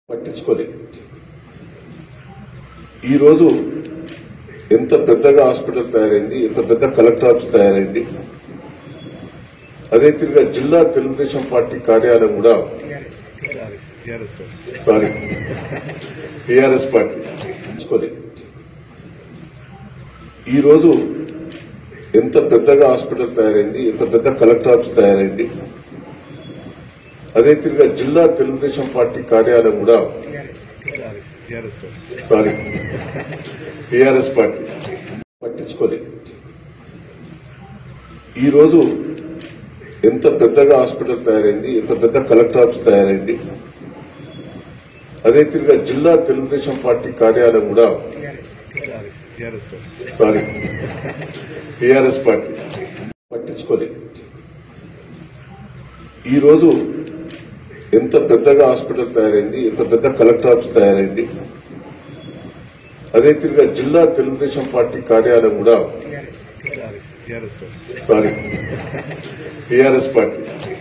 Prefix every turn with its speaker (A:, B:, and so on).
A: పట్టించుకోలేదు ఈరోజు ఎంత పెద్దగా హాస్పిటల్ తయారైంది ఎంత పెద్ద కలెక్టర్ ఆఫీస్ తయారైంది అదే తిరిగా జిల్లా తెలుగుదేశం పార్టీ కార్యాలయం కూడా సారీ టీఆర్ఎస్ పార్టీ పట్టించుకోలేదు ఈరోజు ఎంత పెద్దగా హాస్పిటల్ తయారైంది ఎంత పెద్ద కలెక్టర్ ఆఫీస్ తయారైంది అదే తిరిగా జిల్లా తెలుగుదేశం పార్టీ కార్యాలయం కూడా సారీ టీఆర్ఎస్ పార్టీ పట్టించుకోలేదు ఈరోజు ఎంత పెద్దగా హాస్పిటల్ తయారైంది ఎంత పెద్ద కలెక్టర్ ఆఫీస్ తయారైంది అదే తిరిగా జిల్లా తెలుగుదేశం పార్టీ కార్యాలయం కూడా సారీ టీఆర్ఎస్ పార్టీ పట్టించుకోలేదు ఈరోజు ఎంత పెద్దగా హాస్పిటల్ తయారైంది ఎంత పెద్ద కలెక్టర్ ఆఫీస్ తయారైంది అదే తిరిగా జిల్లా తెలుగుదేశం పార్టీ కార్యాలయం కూడా సారీ టీఆర్ఎస్ పార్టీ